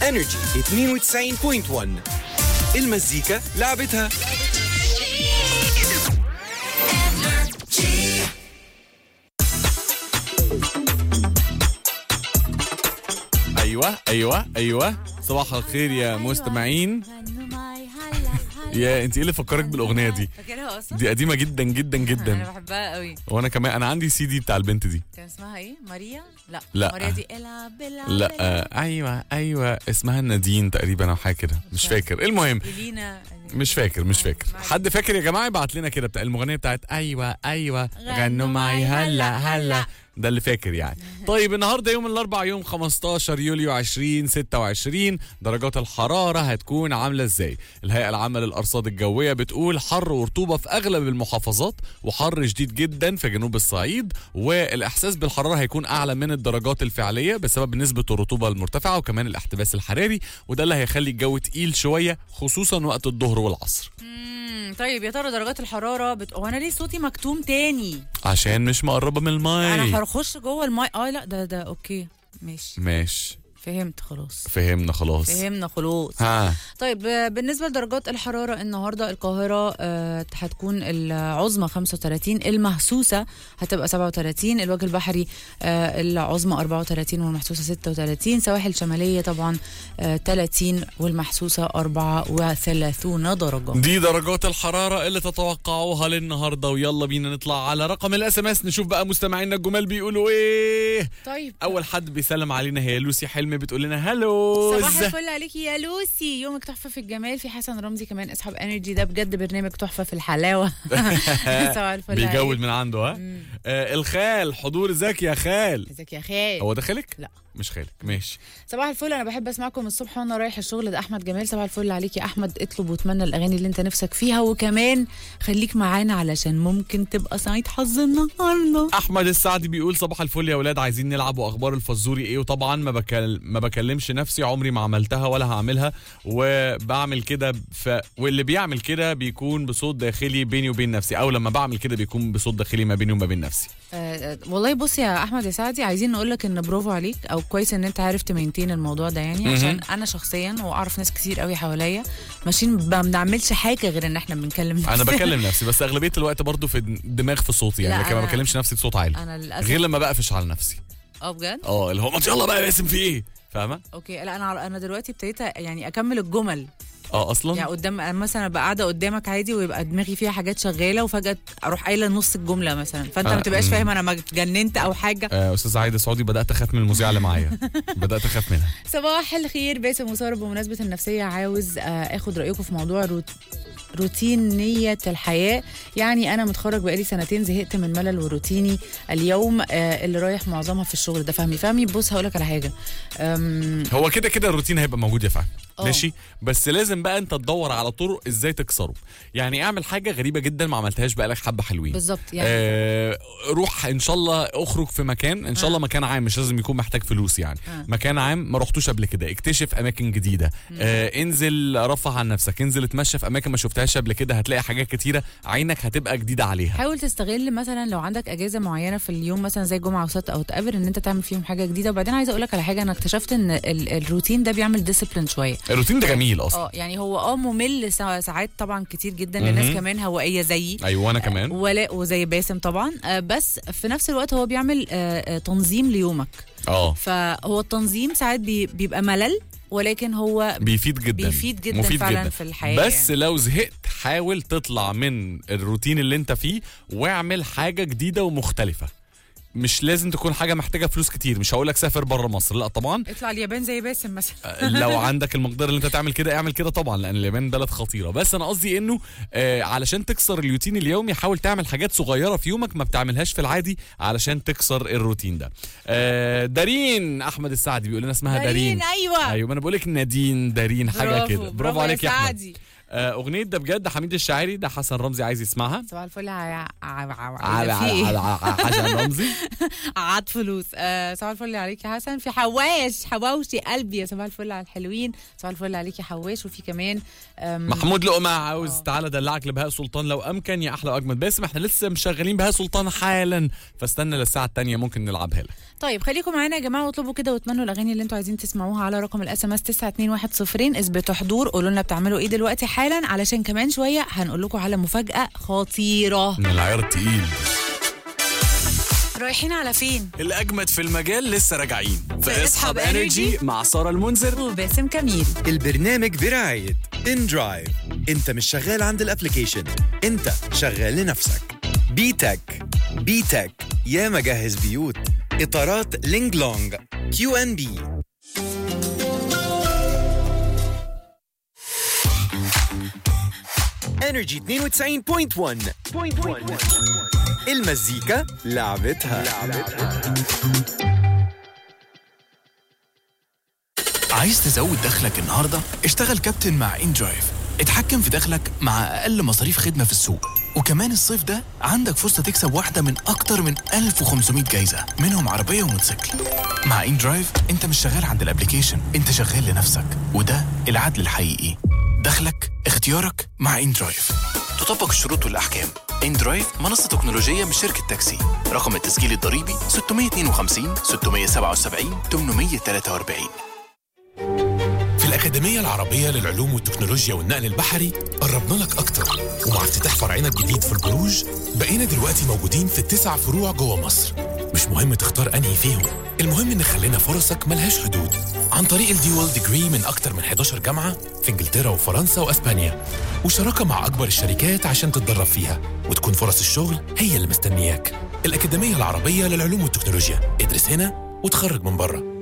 انرجي 92.1 المزيكا لعبتها ايوه ايوه ايوه صباح الخير يا مستمعين يا انت ايه اللي فكرك بالاغنيه دي فاكرها اصلا دي قديمه جدا جدا انا جدا بحبها قوي وانا كمان انا عندي سي دي بتاع البنت دي كان اسمها ايه ماريا لا لا. ماريا دي العب العب لا العب. آه ايوه ايوه اسمها نادين تقريبا او حاجه كده مش فاكر المهم إلينا مش فاكر مش فاكر معلش. حد فاكر يا جماعه يبعت لنا كده بتاع المغنيه بتاعت ايوه ايوه غنوا معي هلا هلا ده اللي فاكر يعني طيب النهارده يوم الاربعاء يوم 15 يوليو 2026 درجات الحراره هتكون عامله ازاي الهيئه العامه للارصاد الجويه بتقول حر ورطوبه في اغلب المحافظات وحر شديد جدا في جنوب الصعيد والاحساس بالحراره هيكون اعلى من الدرجات الفعليه بسبب نسبه الرطوبه المرتفعه وكمان الاحتباس الحراري وده اللي هيخلي الجو تقيل شويه خصوصا وقت الظهر والعصر مم، طيب يا ترى درجات الحراره بت... هو انا ليه صوتي مكتوم تاني عشان مش مقربه من الماي انا هخش جوه الماي اه لا ده ده اوكي ماشي ماشي فهمت خلاص فهمنا خلاص فهمنا خلاص ها طيب آه، بالنسبه لدرجات الحراره النهارده القاهره آه، هتكون العظمى 35 المحسوسه هتبقى 37 الوجه البحري آه، العظمى 34 والمحسوسه 36 سواحل شماليه طبعا آه، 30 والمحسوسه 34 درجه دي درجات الحرارة اللي تتوقعوها للنهاردة ويلا بينا نطلع على رقم الاس ام اس نشوف بقى مستمعينا الجمال بيقولوا ايه طيب اول حد بيسلم علينا هي لوسي حلمي بتقول لنا هلو صباح الفل عليكي يا لوسي يومك تحفه في الجمال في حسن رمزي كمان اصحاب انرجي ده بجد برنامج تحفه في الحلاوه صباح الفل بيجود عليك. من عنده ها آه الخال حضور ازيك يا خال ازيك يا خال هو ده خالك لا. مش خالك ماشي صباح الفل انا بحب اسمعكم الصبح وانا رايح الشغل ده احمد جمال صباح الفل عليك يا احمد اطلب واتمنى الاغاني اللي انت نفسك فيها وكمان خليك معانا علشان ممكن تبقى سعيد حظ النهارده احمد السعدي بيقول صباح الفل يا ولاد عايزين نلعب واخبار الفزوري ايه وطبعا ما بكل... ما بكلمش نفسي عمري ما عملتها ولا هعملها وبعمل كده ف... واللي بيعمل كده بيكون بصوت داخلي بيني وبين نفسي او لما بعمل كده بيكون بصوت داخلي ما بيني وما بين نفسي آه آه، والله بص يا احمد يا سعدي عايزين نقول لك ان برافو عليك او كويس ان انت عارف تمينتين الموضوع ده يعني مهم. عشان انا شخصيا واعرف ناس كتير قوي حواليا ماشيين ما بنعملش حاجه غير ان احنا بنكلم نفسنا انا بكلم نفسي بس اغلبيه الوقت برضو في دماغ في صوتي يعني لا، لكن ما أنا- بكلمش نفسي بصوت عالي انا للاسف غير لما بقفش على نفسي اه بجد اه اللي هو ما يلا بقى يا باسم في ايه فاهمه اوكي لا انا انا دلوقتي ابتديت يعني اكمل الجمل اه اصلا يعني قدام أنا مثلا ابقى قاعده قدامك عادي ويبقى دماغي فيها حاجات شغاله وفجاه اروح قايله نص الجمله مثلا فانت آه، ما تبقاش مم. فاهم انا ما اتجننت او حاجه آه، استاذ عايده سعودي بدات اخاف من المذيعه اللي معايا بدات اخاف منها صباح الخير باسم وساره بمناسبه النفسيه عاوز آه، اخد رايكم في موضوع روت روتينية الحياة يعني أنا متخرج بقالي سنتين زهقت من ملل وروتيني اليوم آه، اللي رايح معظمها في الشغل ده فهمي فهمي بص هقولك على حاجة أم، هو كده كده الروتين هيبقى موجود يا فهمي اه. ماشي بس لازم بقى انت تدور على طرق ازاي تكسره يعني اعمل حاجه غريبه جدا ما عملتهاش بقالك حبه حلوين بالظبط يعني آه روح ان شاء الله اخرج في مكان ان شاء الله مكان عام مش لازم يكون محتاج فلوس يعني آه. مكان عام ما رحتوش قبل كده اكتشف اماكن جديده آه انزل رفع عن نفسك انزل اتمشى في اماكن ما شفتهاش قبل كده هتلاقي حاجات كتيره عينك هتبقى جديده عليها حاول تستغل مثلا لو عندك اجازه معينه في اليوم مثلا زي جمعه وسبت او تقابل ان انت تعمل فيهم حاجه جديده وبعدين عايزه اقول لك على حاجه انا اكتشفت ان ال- الروتين ده بيعمل ديسيبلين شويه الروتين ده جميل اصلا اه يعني هو اه ممل سا- ساعات طبعا كتير جدا مهم. لناس كمان هوائيه زيي ايوه وانا كمان ولا وزي باسم طبعا آه، بس في نفس الوقت هو بيعمل آه، آه، تنظيم ليومك اه فهو التنظيم ساعات بي- بيبقى ملل ولكن هو بيفيد جدا بيفيد جدا مفيد فعلا جدا. في الحياه بس يعني. لو زهقت حاول تطلع من الروتين اللي انت فيه واعمل حاجه جديده ومختلفه مش لازم تكون حاجه محتاجه فلوس كتير مش هقول لك سافر بره مصر لا طبعا اطلع اليابان زي باسم مثلا لو عندك المقدره اللي انت تعمل كده اعمل كده طبعا لان اليابان بلد خطيره بس انا قصدي انه آه علشان تكسر الروتين اليومي حاول تعمل حاجات صغيره في يومك ما بتعملهاش في العادي علشان تكسر الروتين ده آه دارين احمد السعدي بيقول لنا اسمها دارين, ايوه ايوه ما انا بقول لك نادين دارين حاجه برافو، كده برافو برافو يا عليك يا احمد سعدي. آه، اغنيه ده بجد حميد الشاعري ده حسن رمزي عايز يسمعها صباح الفل ع- ع- ع- على في إيه؟ على على حسن رمزي عاد فلوس آه صباح الفل عليك يا حسن في حواش حواوشي قلبي يا صباح الفل على الحلوين صباح الفل عليك يا حواش وفي كمان آم، محمود لقمة عاوز تعالى دلعك لبهاء سلطان لو امكن يا احلى واجمد باسم احنا لسه مشغلين بهاء سلطان حالا فاستنى للساعه الثانيه ممكن نلعبها لك طيب خليكم معانا يا جماعه واطلبوا كده واتمنوا الاغاني اللي انتوا عايزين تسمعوها على رقم الاس ام اس 92110 اثبتوا حضور قولوا لنا بتعملوا ايه دلوقتي حالا علشان كمان شويه هنقول لكم على مفاجاه خطيره من العيار التقيل رايحين على فين الأجمد في المجال لسه راجعين في اسحب اسحب انرجي Energy مع سارة المنذر وباسم كميل البرنامج برعاية ان درايف انت مش شغال عند الابليكيشن انت شغال لنفسك بي تك بي تك يا مجهز بيوت اطارات لينج لونج كيو ان بي انرجي 92.1 المزيكا لعبتها, عايز تزود دخلك النهارده؟ اشتغل كابتن مع ان درايف اتحكم في دخلك مع اقل مصاريف خدمه في السوق وكمان الصيف ده عندك فرصه تكسب واحده من اكتر من 1500 جايزه منهم عربيه وموتوسيكل مع ان درايف انت مش شغال عند الابليكيشن انت شغال لنفسك وده العدل الحقيقي دخلك اختيارك مع ان درايف تطبق الشروط والاحكام ان درايف منصه تكنولوجيه من شركه تاكسي رقم التسجيل الضريبي 652 677 843 في الأكاديمية العربية للعلوم والتكنولوجيا والنقل البحري قربنا لك أكتر ومع افتتاح فرعنا الجديد في البروج بقينا دلوقتي موجودين في التسع فروع جوه مصر مش مهم تختار أنهي فيهم المهم إن خلينا فرصك ملهاش حدود عن طريق الديوال ديجري من أكتر من 11 جامعة في إنجلترا وفرنسا وأسبانيا وشراكة مع أكبر الشركات عشان تتدرب فيها وتكون فرص الشغل هي اللي مستنياك الأكاديمية العربية للعلوم والتكنولوجيا ادرس هنا وتخرج من بره